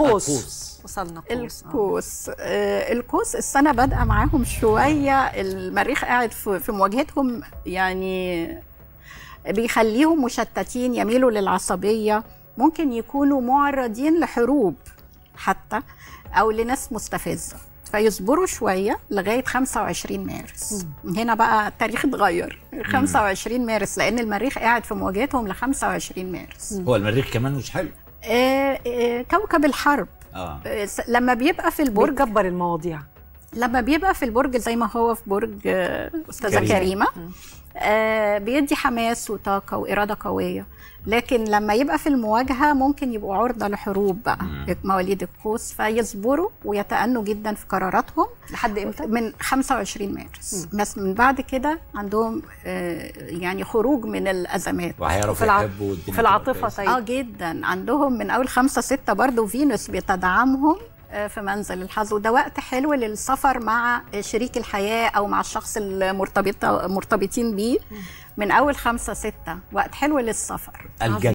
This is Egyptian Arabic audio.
قوس القوس. وصلنا قوس آه. القوس آه القوس السنه بادئه معاهم شويه المريخ قاعد في في مواجهتهم يعني بيخليهم مشتتين يميلوا للعصبيه ممكن يكونوا معرضين لحروب حتى او لناس مستفزه فيصبروا شويه لغايه 25 مارس هنا بقى التاريخ اتغير 25 مارس لان المريخ قاعد في مواجهتهم ل 25 مارس هو المريخ كمان مش حلو آه آه كوكب الحرب اه آه، س- لما بيبقى في البرج بيكبر المواضيع لما بيبقى في البرج زي ما هو في برج آه، استاذه كريمة. كريمه آه بيدي حماس وطاقه واراده قويه لكن لما يبقى في المواجهه ممكن يبقوا عرضه لحروب بقى مواليد القوس فيصبروا ويتأنوا جدا في قراراتهم لحد امتى؟ من 25 مارس بس من بعد كده عندهم آه يعني خروج من الازمات وهيعرفوا وفي الع- يحبوا والدنيا وفي تبقى العاطفه كويسة. طيب اه جدا عندهم من اول خمسة ستة برضو فينوس بيتدعمهم آه، في منزل الحظ وده وقت حلو للسفر مع شريك الحياة أو مع الشخص المرتبط مرتبطين بيه من أول خمسة ستة وقت حلو للسفر الجنة